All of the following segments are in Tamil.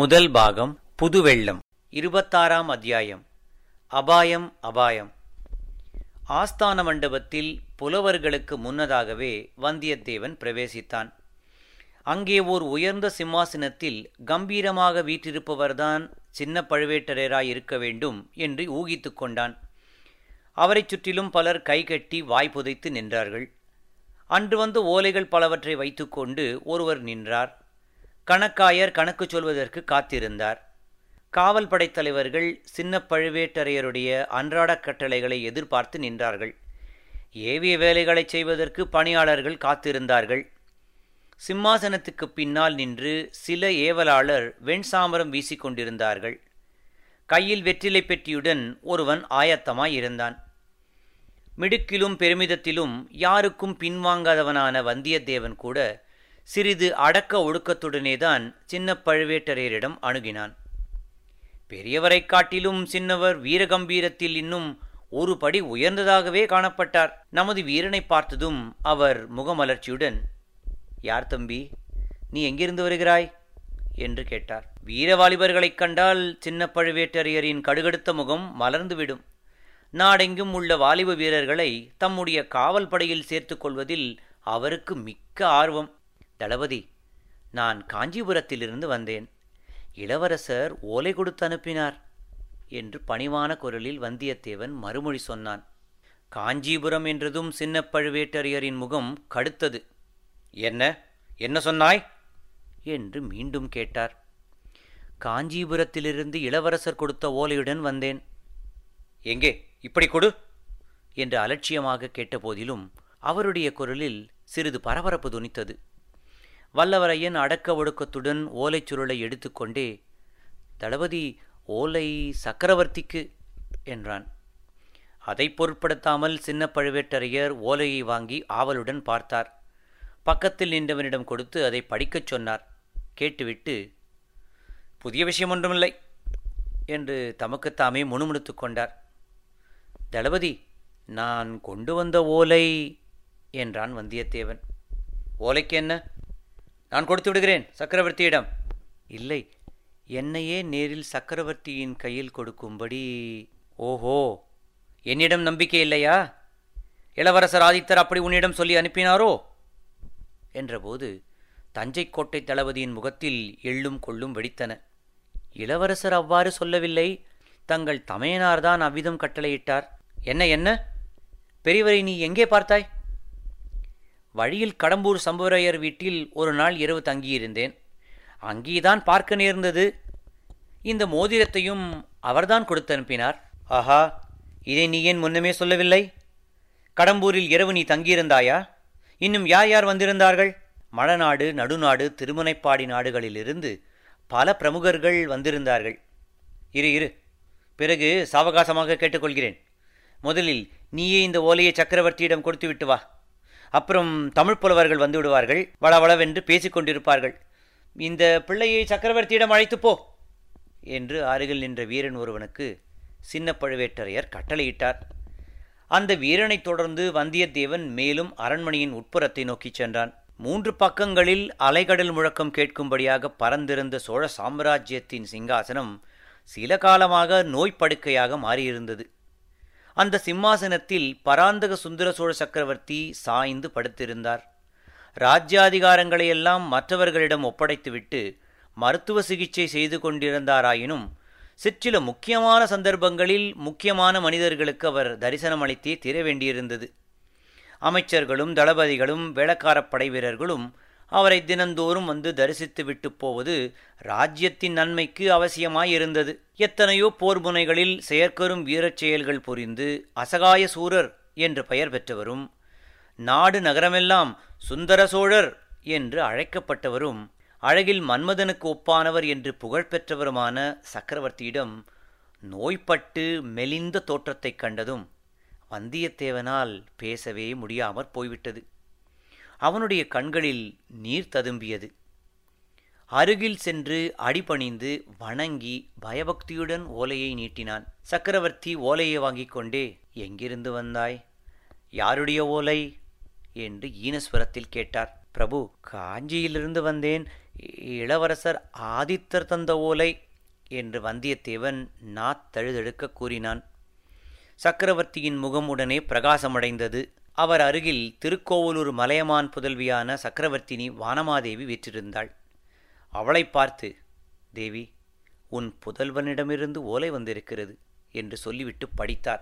முதல் பாகம் புதுவெள்ளம் இருபத்தாறாம் அத்தியாயம் அபாயம் அபாயம் ஆஸ்தான மண்டபத்தில் புலவர்களுக்கு முன்னதாகவே வந்தியத்தேவன் பிரவேசித்தான் அங்கே ஓர் உயர்ந்த சிம்மாசனத்தில் கம்பீரமாக வீற்றிருப்பவர்தான் சின்ன பழுவேட்டரையராய் இருக்க வேண்டும் என்று ஊகித்துக் கொண்டான் அவரைச் சுற்றிலும் பலர் கைகட்டி வாய் புதைத்து நின்றார்கள் அன்று வந்து ஓலைகள் பலவற்றை வைத்துக்கொண்டு ஒருவர் நின்றார் கணக்காயர் கணக்கு சொல்வதற்கு காத்திருந்தார் காவல் படைத் தலைவர்கள் சின்ன பழுவேட்டரையருடைய அன்றாடக் கட்டளைகளை எதிர்பார்த்து நின்றார்கள் ஏவிய வேலைகளைச் செய்வதற்கு பணியாளர்கள் காத்திருந்தார்கள் சிம்மாசனத்துக்கு பின்னால் நின்று சில ஏவலாளர் வெண்சாமரம் வீசிக்கொண்டிருந்தார்கள் கையில் வெற்றிலை பெட்டியுடன் ஒருவன் ஆயத்தமாய் இருந்தான் மிடுக்கிலும் பெருமிதத்திலும் யாருக்கும் பின்வாங்காதவனான வந்தியத்தேவன் கூட சிறிது அடக்க ஒடுக்கத்துடனேதான் சின்ன பழுவேட்டரையரிடம் அணுகினான் பெரியவரைக் காட்டிலும் சின்னவர் வீரகம்பீரத்தில் இன்னும் ஒரு படி உயர்ந்ததாகவே காணப்பட்டார் நமது வீரனை பார்த்ததும் அவர் முகமலர்ச்சியுடன் யார் தம்பி நீ எங்கிருந்து வருகிறாய் என்று கேட்டார் வீரவாலிபர்களைக் கண்டால் சின்ன பழுவேட்டரையரின் கடுகடுத்த முகம் மலர்ந்துவிடும் நாடெங்கும் உள்ள வாலிப வீரர்களை தம்முடைய காவல் படையில் சேர்த்துக் கொள்வதில் அவருக்கு மிக்க ஆர்வம் தளபதி நான் காஞ்சிபுரத்திலிருந்து வந்தேன் இளவரசர் ஓலை கொடுத்து அனுப்பினார் என்று பணிவான குரலில் வந்தியத்தேவன் மறுமொழி சொன்னான் காஞ்சிபுரம் என்றதும் சின்ன பழுவேட்டரையரின் முகம் கடுத்தது என்ன என்ன சொன்னாய் என்று மீண்டும் கேட்டார் காஞ்சிபுரத்திலிருந்து இளவரசர் கொடுத்த ஓலையுடன் வந்தேன் எங்கே இப்படி கொடு என்று அலட்சியமாக கேட்டபோதிலும் அவருடைய குரலில் சிறிது பரபரப்பு துணித்தது வல்லவரையன் அடக்க ஒடுக்கத்துடன் ஓலைச் சுருளை எடுத்துக்கொண்டே தளபதி ஓலை சக்கரவர்த்திக்கு என்றான் அதை பொருட்படுத்தாமல் சின்ன பழுவேட்டரையர் ஓலையை வாங்கி ஆவலுடன் பார்த்தார் பக்கத்தில் நின்றவனிடம் கொடுத்து அதை படிக்கச் சொன்னார் கேட்டுவிட்டு புதிய விஷயம் ஒன்றுமில்லை என்று தமக்குத்தாமே முணுமுணுத்து கொண்டார் தளபதி நான் கொண்டு வந்த ஓலை என்றான் வந்தியத்தேவன் ஓலைக்கு என்ன நான் கொடுத்து விடுகிறேன் சக்கரவர்த்தியிடம் இல்லை என்னையே நேரில் சக்கரவர்த்தியின் கையில் கொடுக்கும்படி ஓஹோ என்னிடம் நம்பிக்கை இல்லையா இளவரசர் ஆதித்தர் அப்படி உன்னிடம் சொல்லி அனுப்பினாரோ என்றபோது தஞ்சை கோட்டை தளபதியின் முகத்தில் எள்ளும் கொள்ளும் வெடித்தன இளவரசர் அவ்வாறு சொல்லவில்லை தங்கள் தமையனார்தான் அவ்விதம் கட்டளையிட்டார் என்ன என்ன பெரியவரை நீ எங்கே பார்த்தாய் வழியில் கடம்பூர் சம்புவரையர் வீட்டில் ஒரு நாள் இரவு தங்கியிருந்தேன் அங்கேதான் பார்க்க நேர்ந்தது இந்த மோதிரத்தையும் அவர்தான் கொடுத்து அனுப்பினார் ஆஹா இதை நீ ஏன் முன்னமே சொல்லவில்லை கடம்பூரில் இரவு நீ தங்கியிருந்தாயா இன்னும் யார் யார் வந்திருந்தார்கள் மழநாடு நடுநாடு திருமுனைப்பாடி நாடுகளிலிருந்து பல பிரமுகர்கள் வந்திருந்தார்கள் இரு இரு பிறகு சாவகாசமாக கேட்டுக்கொள்கிறேன் முதலில் நீயே இந்த ஓலையை சக்கரவர்த்தியிடம் கொடுத்து விட்டு வா அப்புறம் தமிழ் புலவர்கள் வந்து விடுவார்கள் வளவளவென்று பேசிக் கொண்டிருப்பார்கள் இந்த பிள்ளையை சக்கரவர்த்தியிடம் அழைத்துப் போ என்று அருகில் நின்ற வீரன் ஒருவனுக்கு சின்ன பழுவேட்டரையர் கட்டளையிட்டார் அந்த வீரனைத் தொடர்ந்து வந்தியத்தேவன் மேலும் அரண்மனையின் உட்புறத்தை நோக்கிச் சென்றான் மூன்று பக்கங்களில் அலைகடல் முழக்கம் கேட்கும்படியாக பறந்திருந்த சோழ சாம்ராஜ்யத்தின் சிங்காசனம் சில காலமாக நோய்ப்படுக்கையாக மாறியிருந்தது அந்த சிம்மாசனத்தில் பராந்தக சுந்தர சோழ சக்கரவர்த்தி சாய்ந்து படுத்திருந்தார் ராஜ்யாதிகாரங்களையெல்லாம் மற்றவர்களிடம் ஒப்படைத்துவிட்டு மருத்துவ சிகிச்சை செய்து கொண்டிருந்தாராயினும் சிற்சில முக்கியமான சந்தர்ப்பங்களில் முக்கியமான மனிதர்களுக்கு அவர் தரிசனம் அளித்தே தீர வேண்டியிருந்தது அமைச்சர்களும் தளபதிகளும் வேளக்காரப் படை வீரர்களும் அவரை தினந்தோறும் வந்து தரிசித்து விட்டு போவது ராஜ்யத்தின் நன்மைக்கு அவசியமாயிருந்தது எத்தனையோ போர் முனைகளில் செயற்கரும் வீரச் செயல்கள் புரிந்து அசகாய சூரர் என்று பெயர் பெற்றவரும் நாடு நகரமெல்லாம் சுந்தர சோழர் என்று அழைக்கப்பட்டவரும் அழகில் மன்மதனுக்கு ஒப்பானவர் என்று புகழ்பெற்றவருமான சக்கரவர்த்தியிடம் நோய்பட்டு மெலிந்த தோற்றத்தைக் கண்டதும் வந்தியத்தேவனால் பேசவே முடியாமற் போய்விட்டது அவனுடைய கண்களில் நீர் ததும்பியது அருகில் சென்று அடிபணிந்து வணங்கி பயபக்தியுடன் ஓலையை நீட்டினான் சக்கரவர்த்தி ஓலையை வாங்கிக் கொண்டே எங்கிருந்து வந்தாய் யாருடைய ஓலை என்று ஈனஸ்வரத்தில் கேட்டார் பிரபு காஞ்சியிலிருந்து வந்தேன் இளவரசர் ஆதித்தர் தந்த ஓலை என்று வந்தியத்தேவன் நா தழுதழுக்க கூறினான் சக்கரவர்த்தியின் முகம் உடனே பிரகாசமடைந்தது அவர் அருகில் திருக்கோவலூர் மலையமான் புதல்வியான சக்கரவர்த்தினி வானமாதேவி வீற்றிருந்தாள் அவளை பார்த்து தேவி உன் புதல்வனிடமிருந்து ஓலை வந்திருக்கிறது என்று சொல்லிவிட்டு படித்தார்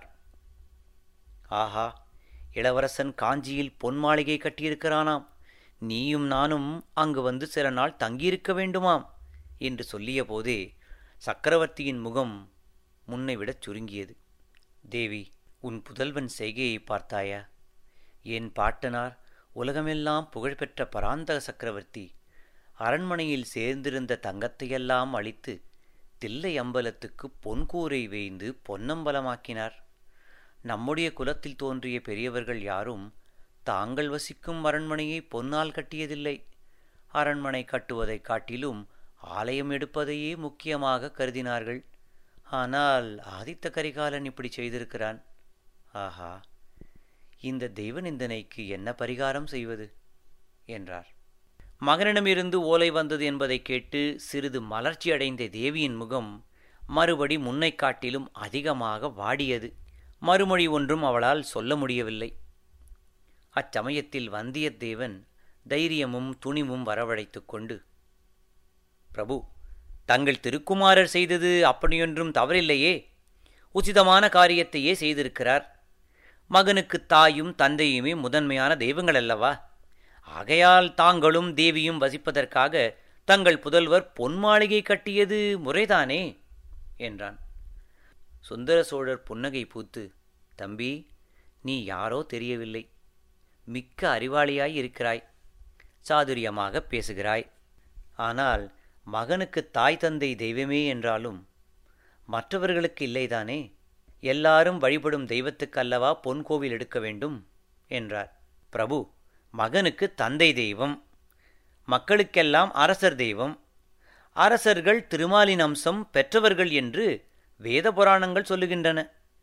ஆஹா இளவரசன் காஞ்சியில் பொன் மாளிகை கட்டியிருக்கிறானாம் நீயும் நானும் அங்கு வந்து சில நாள் தங்கியிருக்க வேண்டுமாம் என்று சொல்லிய போதே சக்கரவர்த்தியின் முகம் முன்னை விடச் சுருங்கியது தேவி உன் புதல்வன் செய்கையை பார்த்தாயா என் பாட்டனார் உலகமெல்லாம் புகழ்பெற்ற பராந்தக சக்கரவர்த்தி அரண்மனையில் சேர்ந்திருந்த தங்கத்தையெல்லாம் அழித்து தில்லை அம்பலத்துக்கு பொன்கூரை வேய்ந்து பொன்னம்பலமாக்கினார் நம்முடைய குலத்தில் தோன்றிய பெரியவர்கள் யாரும் தாங்கள் வசிக்கும் அரண்மனையை பொன்னால் கட்டியதில்லை அரண்மனை கட்டுவதைக் காட்டிலும் ஆலயம் எடுப்பதையே முக்கியமாக கருதினார்கள் ஆனால் ஆதித்த கரிகாலன் இப்படி செய்திருக்கிறான் ஆஹா இந்த தெய்வ நிந்தனைக்கு என்ன பரிகாரம் செய்வது என்றார் மகனிடமிருந்து ஓலை வந்தது என்பதைக் கேட்டு சிறிது மலர்ச்சி அடைந்த தேவியின் முகம் மறுபடி முன்னை காட்டிலும் அதிகமாக வாடியது மறுமொழி ஒன்றும் அவளால் சொல்ல முடியவில்லை அச்சமயத்தில் வந்தியத்தேவன் தைரியமும் துணிவும் வரவழைத்து கொண்டு பிரபு தங்கள் திருக்குமாரர் செய்தது அப்படியொன்றும் தவறில்லையே உச்சிதமான காரியத்தையே செய்திருக்கிறார் மகனுக்கு தாயும் தந்தையுமே முதன்மையான தெய்வங்கள் அல்லவா ஆகையால் தாங்களும் தேவியும் வசிப்பதற்காக தங்கள் புதல்வர் பொன் மாளிகை கட்டியது முறைதானே என்றான் சுந்தர சோழர் புன்னகை பூத்து தம்பி நீ யாரோ தெரியவில்லை மிக்க அறிவாளியாய் இருக்கிறாய் சாதுரியமாக பேசுகிறாய் ஆனால் மகனுக்கு தாய் தந்தை தெய்வமே என்றாலும் மற்றவர்களுக்கு இல்லைதானே எல்லாரும் வழிபடும் தெய்வத்துக்கு அல்லவா பொன் கோவில் எடுக்க வேண்டும் என்றார் பிரபு மகனுக்கு தந்தை தெய்வம் மக்களுக்கெல்லாம் அரசர் தெய்வம் அரசர்கள் திருமாலின் அம்சம் பெற்றவர்கள் என்று வேத புராணங்கள் சொல்லுகின்றன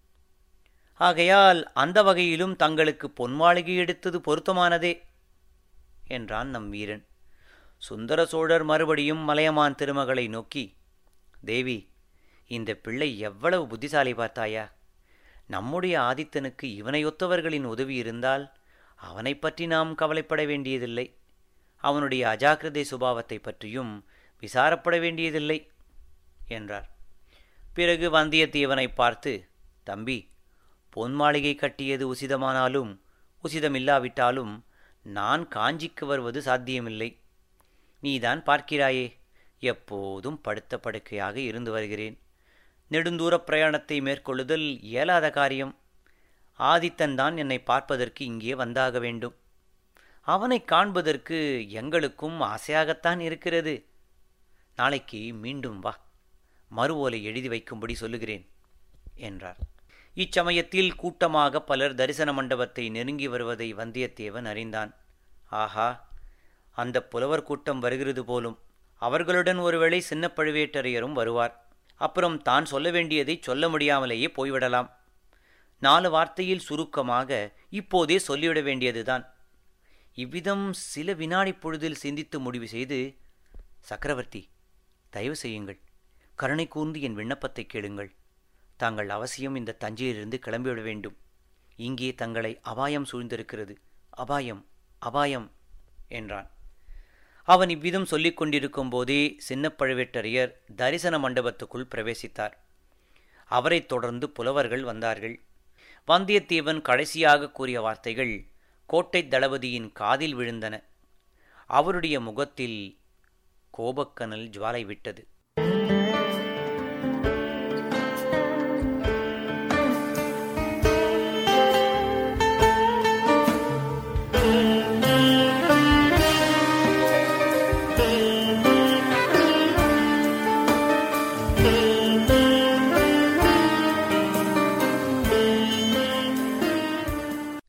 ஆகையால் அந்த வகையிலும் தங்களுக்கு பொன்மாளிகை எடுத்தது பொருத்தமானதே என்றான் நம் வீரன் சுந்தர சோழர் மறுபடியும் மலையமான் திருமகளை நோக்கி தேவி இந்த பிள்ளை எவ்வளவு புத்திசாலி பார்த்தாயா நம்முடைய ஆதித்தனுக்கு இவனையொத்தவர்களின் உதவி இருந்தால் அவனைப் பற்றி நாம் கவலைப்பட வேண்டியதில்லை அவனுடைய அஜாக்கிரதை சுபாவத்தை பற்றியும் விசாரப்பட வேண்டியதில்லை என்றார் பிறகு வந்தியத்தேவனை பார்த்து தம்பி பொன் மாளிகை கட்டியது உசிதமானாலும் உசிதமில்லாவிட்டாலும் நான் காஞ்சிக்கு வருவது சாத்தியமில்லை நீதான் பார்க்கிறாயே எப்போதும் படுத்த படுக்கையாக இருந்து வருகிறேன் நெடுந்தூரப் பிரயாணத்தை மேற்கொள்ளுதல் இயலாத காரியம் ஆதித்தன் தான் என்னை பார்ப்பதற்கு இங்கே வந்தாக வேண்டும் அவனை காண்பதற்கு எங்களுக்கும் ஆசையாகத்தான் இருக்கிறது நாளைக்கு மீண்டும் வா மறு ஓலை எழுதி வைக்கும்படி சொல்லுகிறேன் என்றார் இச்சமயத்தில் கூட்டமாக பலர் தரிசன மண்டபத்தை நெருங்கி வருவதை வந்தியத்தேவன் அறிந்தான் ஆஹா அந்த புலவர் கூட்டம் வருகிறது போலும் அவர்களுடன் ஒருவேளை சின்ன பழுவேட்டரையரும் வருவார் அப்புறம் தான் சொல்ல வேண்டியதை சொல்ல முடியாமலேயே போய்விடலாம் நாலு வார்த்தையில் சுருக்கமாக இப்போதே சொல்லிவிட வேண்டியதுதான் இவ்விதம் சில வினாடி பொழுதில் சிந்தித்து முடிவு செய்து சக்கரவர்த்தி தயவு செய்யுங்கள் கருணை கூர்ந்து என் விண்ணப்பத்தை கேளுங்கள் தாங்கள் அவசியம் இந்த தஞ்சையிலிருந்து கிளம்பிவிட வேண்டும் இங்கே தங்களை அபாயம் சூழ்ந்திருக்கிறது அபாயம் அபாயம் என்றான் அவன் இவ்விதம் சொல்லிக் கொண்டிருக்கும் போதே சின்ன பழுவேட்டரையர் தரிசன மண்டபத்துக்குள் பிரவேசித்தார் அவரைத் தொடர்ந்து புலவர்கள் வந்தார்கள் வந்தியத்தேவன் கடைசியாக கூறிய வார்த்தைகள் கோட்டை தளபதியின் காதில் விழுந்தன அவருடைய முகத்தில் கோபக்கனல் ஜுவாலை விட்டது